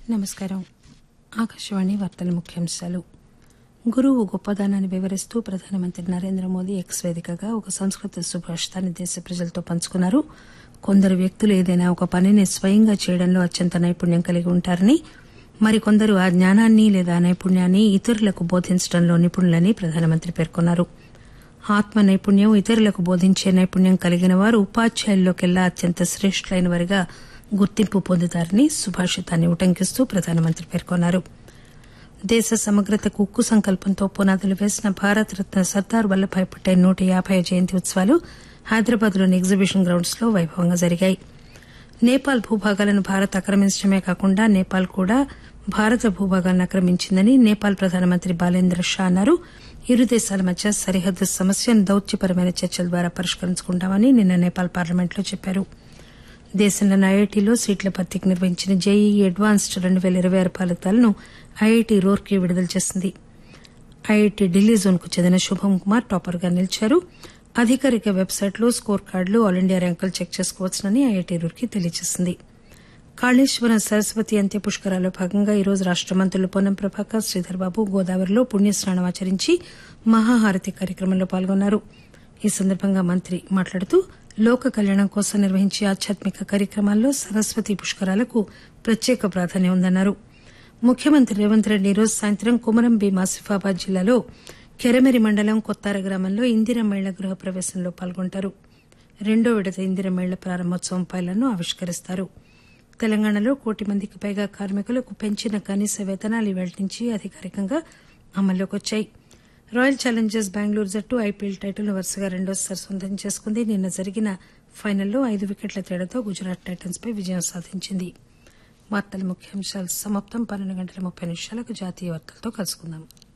నమస్కారం ఆకాశవాణి వార్తల ముఖ్యాంశాలు గురువు గొప్పదనాన్ని వివరిస్తూ ప్రధానమంత్రి నరేంద్ర మోదీ ఎక్స్ వేదికగా ఒక సంస్కృత సుభాషితాన్ని దేశ ప్రజలతో పంచుకున్నారు కొందరు వ్యక్తులు ఏదైనా ఒక పనిని స్వయంగా చేయడంలో అత్యంత నైపుణ్యం కలిగి ఉంటారని మరికొందరు ఆ జ్ఞానాన్ని లేదా నైపుణ్యాన్ని ఇతరులకు బోధించడంలో నిపుణులని ప్రధానమంత్రి పేర్కొన్నారు ఆత్మ నైపుణ్యం ఇతరులకు బోధించే నైపుణ్యం కలిగిన వారు ఉపాధ్యాయుల్లోకెల్లా అత్యంత శ్రేష్ఠులైన వారిగా గుర్తింపు పొందుతారని సుభాషితాన్ని ఉటంకిస్తూ ప్రధానమంత్రి పేర్కొన్నారు దేశ సమగ్రతకు ఉక్కు సంకల్పంతో పునాదులు వేసిన భారతరత్న సర్దార్ వల్లభాయ్ పటేల్ నూట యాబై జయంతి ఉత్సవాలు హైదరాబాద్లోని ఎగ్జిబిషన్ గ్రౌండ్స్ లో వైభవంగా జరిగాయి నేపాల్ భూభాగాలను భారత్ ఆక్రమించడమే కాకుండా నేపాల్ కూడా భారత భూభాగాలను ఆక్రమించిందని నేపాల్ ప్రధానమంత్రి బాలేంద్ర షా అన్నారు ఇరు దేశాల మధ్య సరిహద్దు సమస్యను దౌత్యపరమైన చర్చల ద్వారా పరిష్కరించుకుంటామని నిన్న నేపాల్ పార్లమెంట్లో చెప్పారు దేశంలోని ఐఐటీలో సీట్ల భర్తీకి నిర్వహించిన జేఈఈ అడ్వాన్స్డ్ రెండు పేల ఇరవై ఆరు ఫలితాలను ఐఐటీ రూర్కీ విడుదల చేసింది ఐఐటీ ఢిల్లీ జోన్కు చెందిన శుభం కుమార్ టాపర్గా నిలిచారు అధికారిక వెబ్సైట్లో స్కోర్ కార్డులు ఆల్ ఇండియా ర్యాంకులు చెక్ చేసుకోవచ్చునని ఐఐటీ రూర్కీ తెలియజేసింది కాళేశ్వరం సరస్వతి అంత్య పుష్కరాల్లో భాగంగా ఈరోజు రాష్ట మంత్రులు పొన్నం ప్రభాకర్ శ్రీధర్ బాబు గోదావరిలో పుణ్యస్నానం ఆచరించి మహాహారతి కార్యక్రమంలో పాల్గొన్నారు ఈ సందర్భంగా మంత్రి మాట్లాడుతూ లోక కళ్యాణం కోసం నిర్వహించే ఆధ్యాత్మిక కార్యక్రమాల్లో సరస్వతి పుష్కరాలకు ప్రత్యేక ప్రాధాన్యం ఉందన్నారు ముఖ్యమంత్రి రేవంత్ రెడ్డి ఈరోజు సాయంత్రం కుమరం భీం ఆసిఫాబాద్ జిల్లాలో కెరమెరి మండలం కొత్తార గ్రామంలో ఇందిరమేళ్ల గృహ ప్రవేశంలో పాల్గొంటారు రెండో విడత ఇందిరమేళ్ల ప్రారంభోత్సవం పైలను ఆవిష్కరిస్తారు తెలంగాణలో కోటి మందికి పైగా కార్మికులకు పెంచిన కనీస వేతనాలు ఇవాళ నుంచి అధికారికంగా అమల్లోకి వచ్చాయి రాయల్ ఛాలెంజర్స్ బెంగళూరు జట్టు ఐపీఎల్ టైటిల్ను వరుసగా రెండోసారి సొంతం చేసుకుంది నిన్న జరిగిన ఫైనల్లో ఐదు వికెట్ల తేడాతో గుజరాత్ టైటన్స్ పై విజయం సాధించింది వార్తల ముఖ్యాంశాలు సమాప్తం పన్నెండు గంటల ముప్పై నిమిషాలకు జాతీయ వార్తలతో కలుసుకుందాం